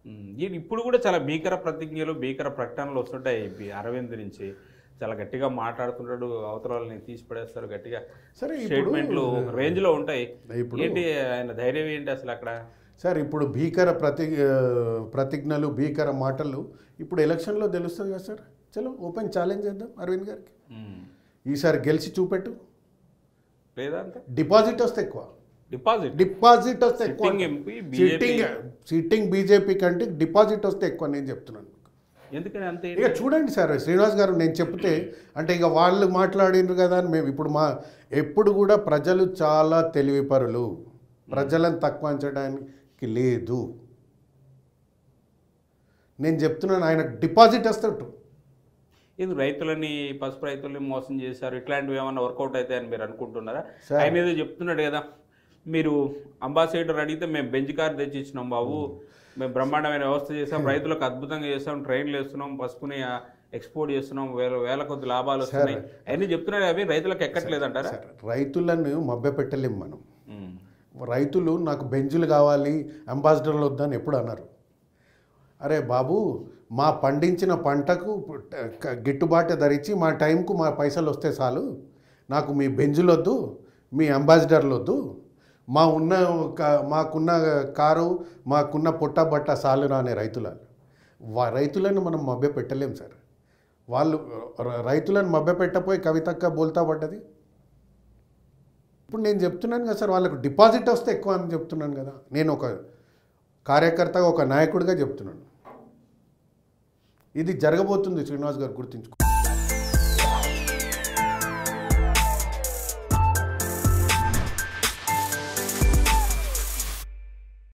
ఉమ్, ఈయన ఇప్పుడు కూడా చాలా భీకర ప్రతిజ్ఞలు భీకర ప్రకటనలు వస్తుంటాయి ఈ అరవింద్ నుంచి చాలా గట్టిగా మాట్లాడుతుంటాడు అవతల వాళ్ళని తీసి పడేస్తారు గట్టిగా సరే ఇప్పుడు స్టేట్మెంట్లు రేంజ్ లో ఉంటాయి ఇప్పుడు ఏంటి ఆయన ధైర్యం ఏంటి అసలు అక్కడ సార్ ఇప్పుడు భీకర ప్రతి ఆ, ప్రతిజ్ఞలు భీకర మాటలు ఇప్పుడు ఎలక్షన్లో తెలుస్తుంది కదా సార్ చలో ఓపెన్ ఛాలెంజ్ చేద్దాం అరవింద్ గారికి ఉమ్, ఈసారి గెలిచి చూపెట్టు లేదా అంత డిపాజిట్ వస్తే ఎక్కువ డిపాజిట్ డిపాజిట్ వస్తే ఎక్కువ sitting MP sitting sitting BJP కంటే డిపాజిట్ వస్తే ఎక్కువ నేను చెప్తున్నాను ఎందుకని అంత ఇక చూడండి సార్ శ్రీనివాస్ గారు నేను చెప్తే అంటే ఇక వాళ్ళు మాట్లాడినారు కదా అని మేము ఇప్పుడు మా ఎప్పుడు కూడా ప్రజలు చాలా తెలివిపరులు ప్రజలను తక్కువ అంచడానికి లేదు నేను చెప్తున్నాను ఆయన డిపాజిట్ వస్తాడు ఇది రైతులని పసుపు రైతులని మోసం చేశారు ఇట్లాంటివి ఏమన్నా వర్కౌట్ అయితే అని మీరు అనుకుంటున్నారా సార్. ఆయన ఏదో చెప్తున్నాడు కదా మీరు అంబాసిడర్ అడిగితే మేము బెంచ్ కార్ తెచ్చి ఇచ్చినాం బాబు మేము బ్రహ్మాండమైన వ్యవస్థ చేసాం రైతులకు అద్భుతంగా చేస్తాం ట్రైన్లు వేస్తున్నాం పసుపుని ఎక్స్పోర్ట్ చేస్తున్నాం వేల వేల కొద్ది లాభాలు వస్తున్నాయి అవన్నీ చెప్తున్నాడు అవి రైతులకు ఎక్కట్లేదు అంటారా సార్ రైతులను మభ్యపెట్టలేం మనం రైతులు నాకు బెంజులు కావాలి అంబాసిడర్లు వద్దని ఎప్పుడు అన్నారు అరే బాబు మా పండించిన పంటకు క- గిట్టుబాటు ధరించి మా టైంకు మా పైసలు వస్తే చాలు నాకు మీ బెంజులు వద్దు మీ అంబాసిడర్లు వద్దు మా ఉన్న క- మాకున్న కారు మాకున్న పుట్ట బట్ట సాలు రానే రైతుల వా రైతులను మనం మభ్య పెట్టలేం సార్ వాళ్ళు ర- రైతులను మభ్య పెట్టపోయి కవితక్క బోల్తా పడ్డది ఇప్పుడు నేను చెప్తున్నాను కదా సార్ వాళ్ళకు డిపాజిట్ వస్తే ఎక్కువ అని చెప్తున్నాను కదా నేను ఒక కార్యకర్తగా ఒక నాయకుడిగా చెప్తున్నాను ఇది జరగబోతుంది శ్రీనివాస్ గారు గుర్తుంచుకో